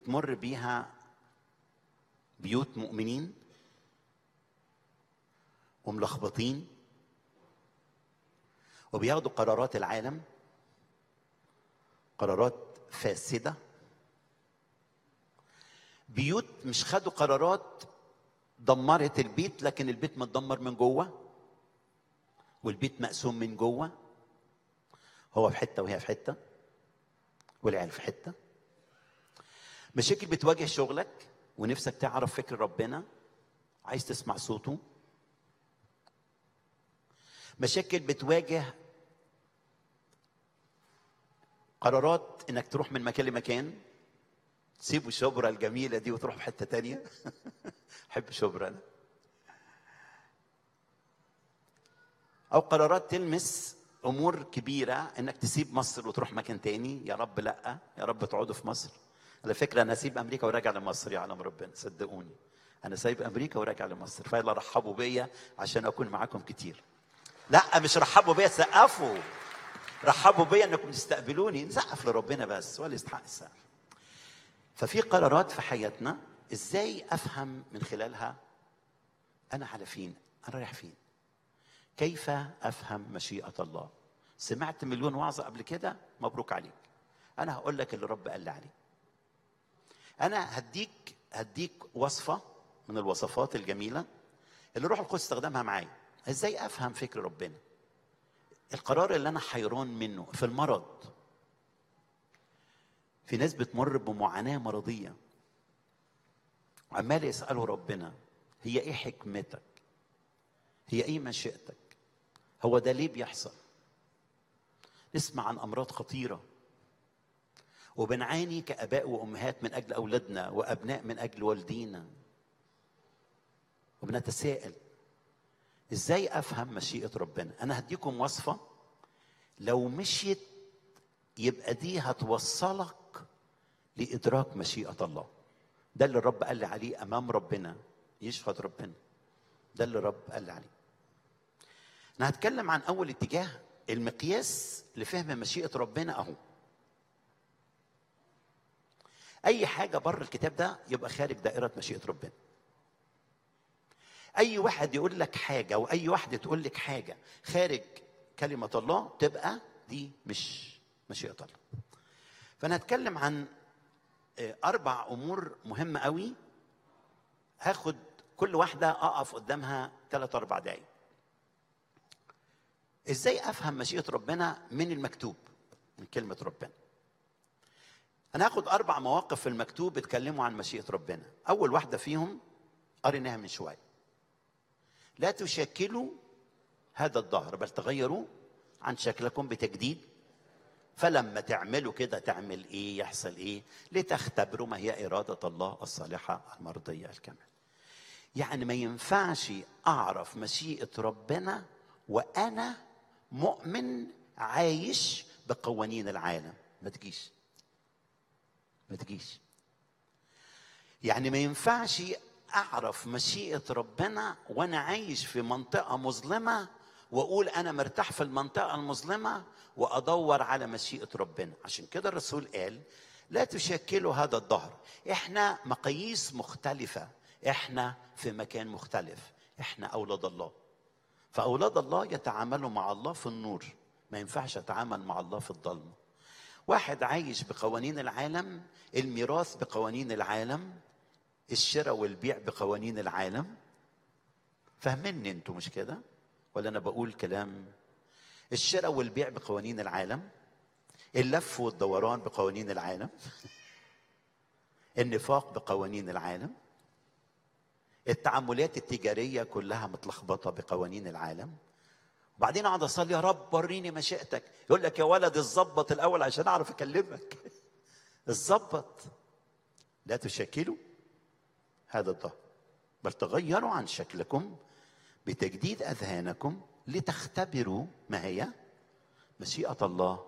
تمر بيها بيوت مؤمنين وملخبطين وبياخدوا قرارات العالم قرارات فاسده بيوت مش خدوا قرارات دمرت البيت لكن البيت متدمر من جوه والبيت مقسوم من جوه هو في حته وهي في حته والعيال في حته مشاكل بتواجه شغلك ونفسك تعرف فكر ربنا عايز تسمع صوته مشاكل بتواجه قرارات انك تروح من مكان لمكان تسيبوا شبرا الجميله دي وتروح في حته تانية احب شبرا انا او قرارات تلمس امور كبيره انك تسيب مصر وتروح مكان تاني يا رب لا يا رب تقعدوا في مصر على فكره انا اسيب امريكا وراجع لمصر يعلم ربنا صدقوني انا سايب امريكا وراجع لمصر فيلا رحبوا بيا عشان اكون معاكم كتير لا مش رحبوا بيا سقفوا رحبوا بيا انكم تستقبلوني نسقف لربنا بس ولا يستحق السقف ففي قرارات في حياتنا ازاي افهم من خلالها انا على فين انا رايح فين كيف افهم مشيئه الله سمعت مليون وعظه قبل كده مبروك عليك انا هقول لك اللي رب قال لي عليه انا هديك هديك وصفه من الوصفات الجميله اللي روح القدس استخدمها معايا ازاي افهم فكر ربنا القرار اللي انا حيران منه في المرض في ناس بتمر بمعاناه مرضيه عمال يسالوا ربنا هي ايه حكمتك هي ايه مشيئتك هو ده ليه بيحصل نسمع عن امراض خطيره وبنعاني كاباء وامهات من اجل اولادنا وابناء من اجل والدينا وبنتساءل ازاي افهم مشيئه ربنا انا هديكم وصفه لو مشيت يبقى دي هتوصلك لادراك مشيئه الله ده اللي الرب قال لي عليه امام ربنا يشهد ربنا ده اللي الرب قال لي عليه انا هتكلم عن اول اتجاه المقياس لفهم مشيئه ربنا اهو اي حاجه بره الكتاب ده يبقى خارج دائره مشيئه ربنا اي واحد يقول لك حاجه واي واحده تقول لك حاجه خارج كلمه الله تبقى دي مش مشيئه الله فانا هتكلم عن اربع امور مهمه قوي هاخد كل واحده اقف قدامها ثلاث اربع دقايق ازاي افهم مشيئه ربنا من المكتوب من كلمه ربنا انا هاخد اربع مواقف في المكتوب بيتكلموا عن مشيئه ربنا اول واحده فيهم قريناها من شويه لا تشكلوا هذا الظهر بل تغيروا عن شكلكم بتجديد فلما تعملوا كده تعمل ايه يحصل ايه لتختبروا ما هي اراده الله الصالحه المرضيه الكامله يعني ما ينفعش اعرف مشيئه ربنا وانا مؤمن عايش بقوانين العالم ما تجيش ما تجيش يعني ما ينفعش اعرف مشيئه ربنا وانا عايش في منطقه مظلمه واقول انا مرتاح في المنطقه المظلمه وادور على مشيئه ربنا عشان كده الرسول قال لا تشكلوا هذا الظهر احنا مقاييس مختلفه احنا في مكان مختلف احنا اولاد الله فاولاد الله يتعاملوا مع الله في النور ما ينفعش اتعامل مع الله في الضلمه واحد عايش بقوانين العالم الميراث بقوانين العالم الشراء والبيع بقوانين العالم فاهميني انتوا مش كده ولا انا بقول كلام الشراء والبيع بقوانين العالم اللف والدوران بقوانين العالم النفاق بقوانين العالم التعاملات التجارية كلها متلخبطة بقوانين العالم وبعدين اقعد اصلي يا رب وريني مشيئتك يقول لك يا ولد الظبط الاول عشان اعرف اكلمك الظبط لا تشكلوا هذا الظهر بل تغيروا عن شكلكم بتجديد اذهانكم لتختبروا ما هي مشيئه الله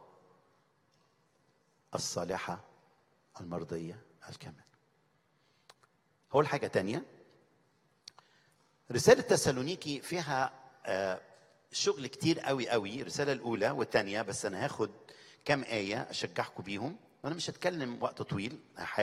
الصالحه المرضيه الكامله هقول حاجه تانية رساله تسالونيكي فيها شغل كتير قوي قوي الرساله الاولى والثانيه بس انا هاخد كام ايه اشجعكم بيهم وانا مش هتكلم وقت طويل